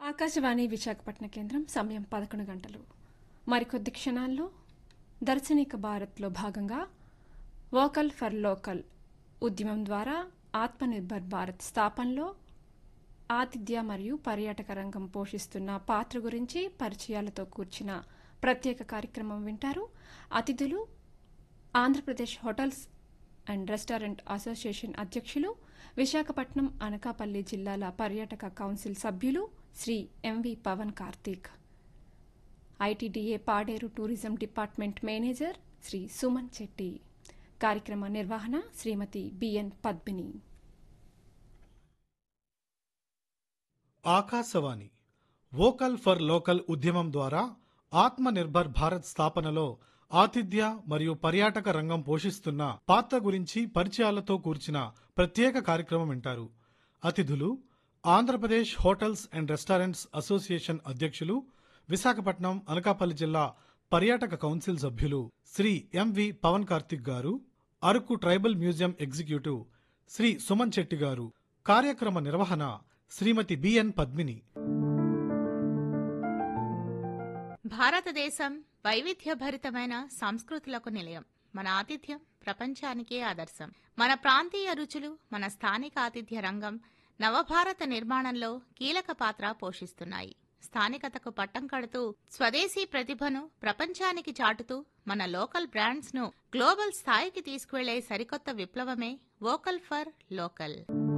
ఆకాశవాణి విశాఖపట్నం కేంద్రం సమయం పదకొండు గంటలు మరికొద్ది క్షణాల్లో దర్శనిక భారత్లో భాగంగా వోకల్ ఫర్ లోకల్ ఉద్యమం ద్వారా ఆత్మనిర్భర్ భారత్ స్థాపనలో ఆతిథ్య మరియు పర్యాటక రంగం పోషిస్తున్న పాత్ర గురించి పరిచయాలతో కూర్చిన ప్రత్యేక కార్యక్రమం వింటారు అతిథులు Andhra Pradesh hotels and restaurant association అధ్యక్షులు విశాఖపట్నం అనకాపల్లి జిల్లాల పర్యాటక కౌన్సిల్ సభ్యులు Shri MV Pawan Karthik ITDA Paderu tourism department manager Shri Suman Chetty కార్యక్రమ నిర్వహణ శ్రీమతి B N Padmini Akashvani vocal for local ఉద్యమం ద్వారా ఆత్మనిర్భర్ భారత్ స్థాపనలో ఆతిథ్య మరియు పర్యాటక రంగం పోషిస్తున్న పాత్ర గురించి పరిచయాలతో కూర్చిన ప్రత్యేక కార్యక్రమం వింటారు అతిథులు Andhra Pradesh hotels and restaurants association అధ్యక్షులు విశాఖపట్నం అనకాపల్లి జిల్లా పర్యాటక కౌన్సిల్ సభ్యులు శ్రీ ఎంవి పవన్ కార్తిక్ గారు Araku tribal museum executive Shri Suman Chetti గారు కార్యక్రమ నిర్వహణ శ్రీమతి బిఎన్ పద్మిని భారతదేశం వైవిధ్యభరితమైన సంస్కృతులకు నిలయం మన ఆతిథ్యం ప్రపంచానికే ఆదర్శం మన ప్రాంతీయ రుచులు మన స్థానిక ఆతిథ్య రంగం నవభారత నిర్మాణంలో కీలక పాత్ర పోషిస్తున్నాయి స్థానికతకు పట్టం కడుతూ స్వదేశీ ప్రతిభను ప్రపంచానికి చాటుతూ మన లోకల్ బ్రాండ్స్ ను గ్లోబల్ స్థాయికి తీసుకువెళ్లే సరికొత్త విప్లవమే వోకల్ ఫర్ లోకల్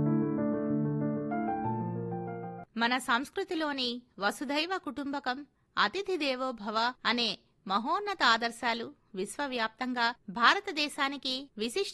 మన సంస్కృతిలోని వసుధైవ కుటుంబకం అతిథి దేవో భవ అనే మహోన్నత ఆదర్శాలు విశ్వవ్యాప్తంగా భారతదేశానికి విశిష్ట